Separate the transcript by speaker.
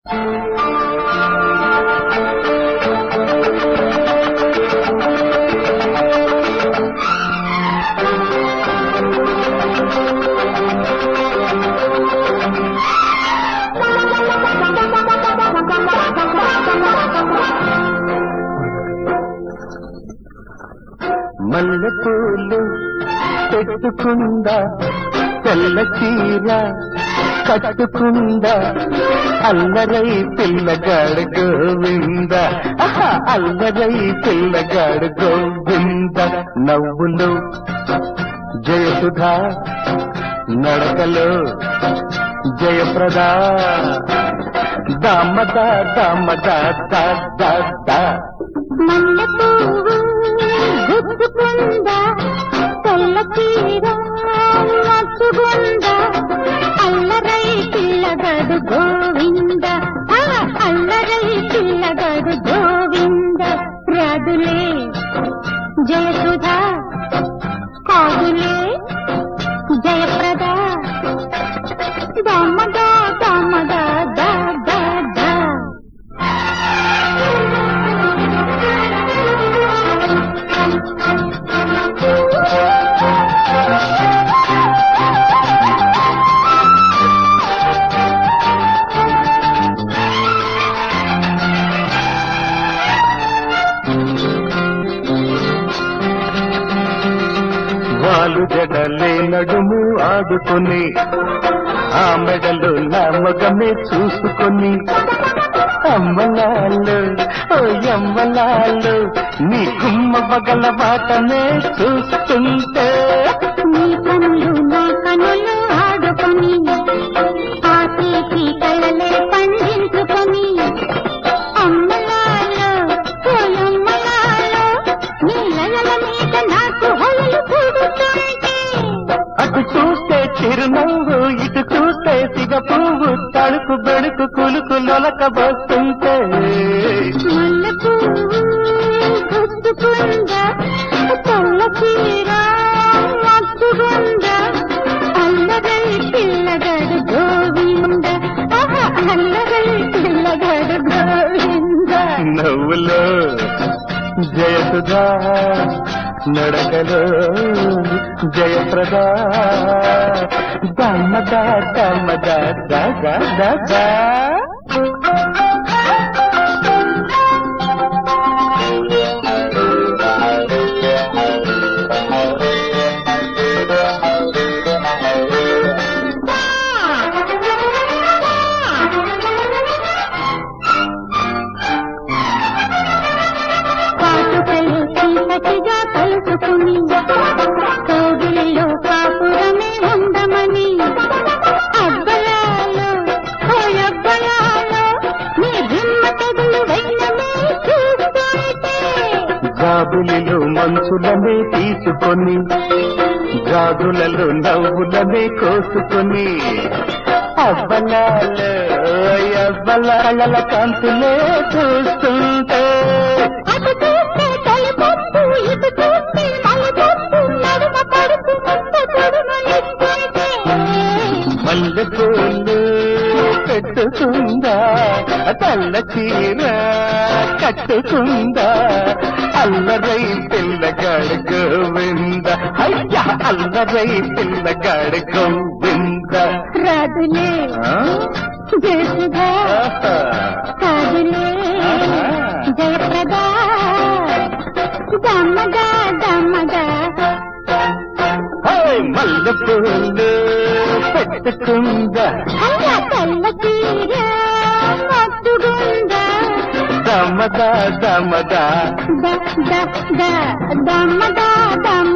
Speaker 1: మల్లె పూలు పెట్టుకుందా తెల్ల చీర కట్టుకుందా అల్లరై పిల్లగాడు గోవింద ఆహా, అల్లరై పిల్లగాడు గోవింద నవ్వులు జయసుధా నడకలో జయప్రద దామద దామద దా దా దా
Speaker 2: మల్లె పువ్వు గుచ్చుకుందా తెల్ల చీర మచ్చుకుందా అల్లరై పిల్లగడు గోవింద ఆ, అల్లరై పిల్లగడు గోవింద రాదులే జయసుధా కాదులే జయప్రద దమదా దమదా దా దా దా
Speaker 1: వాలు జడలే నడుము ఆడుకొని ఆ మెడలు నా మగమే చూసుకొని అమ్మలాలు ఓ అమ్మలాలు నీ గుమ్మ బగల బాటనే చూస్తుంటే
Speaker 2: నీ కనులు నా కనులు ఆడుకొని ఆ తీపి కళ్ళలే పండించుకొని అమ్మలాలో ఓయమ్మలాలో నీ లయల మీద నాకు హొయలు పుడుతుంటే
Speaker 1: అటు చూస్తే చిరునవ్వు ఇటు చూస్తే సిగ పువ్వు తడుకు బెడుకు కులుకు లొలక వస్తుంటే
Speaker 2: మల్లె పువ్వు గుచ్చుకుందా తెల్ల చీర మచ్చుకుందా అల్లరై పిల్లగడు గోవింద ఆహా, అల్లరై పిల్లగడు గోవింద
Speaker 1: నవ్వులో జయసుధా నడకలో జయప్రద దమ్మద దమ్మద దగ దగ
Speaker 2: కాటుకలు చీకటిగా కలుసుకుని కౌగిలిలో కాపురమే ఉండమని అబ్బలాలో ఓ అబ్బలాలో నీ దిమ్మ తెగులు వైనమే చూస్తుంటే
Speaker 1: గాబులిలో మంచులనే తీసుకొని గాజులలో నవ్వులనే కోసుకొని అవ్వలాలు అవ్వలాల కాంతులే చూస్తుంటే
Speaker 2: అటు చూస్తే తలపొప్పు ఇటు చూస్తే మలపొప్పు నడుమ పడుతు ముద్ద తొడుమలిస్తుంటే
Speaker 1: మల్లె పూలు పెట్టుకుందా తెల్ల చీర కట్టుకుందా అల్లరై పిల్లగాడు గోవింద అయ్యా అల్లరై పిల్లగాడు గోవింద
Speaker 2: రాదులే
Speaker 1: ఆ?
Speaker 2: జయసుధా
Speaker 1: ఆహా.
Speaker 2: కాదులే
Speaker 1: ఆహా.
Speaker 2: జయప్రద దమ్మగా దమ్మగా
Speaker 1: హే, మల్లె పూలు పెట్టుకుందా
Speaker 2: అల్ల తెల్ల చీర మత్తుగుందా
Speaker 1: దమదా దమదా
Speaker 2: ద ద ద దమ్మగా దమ్మ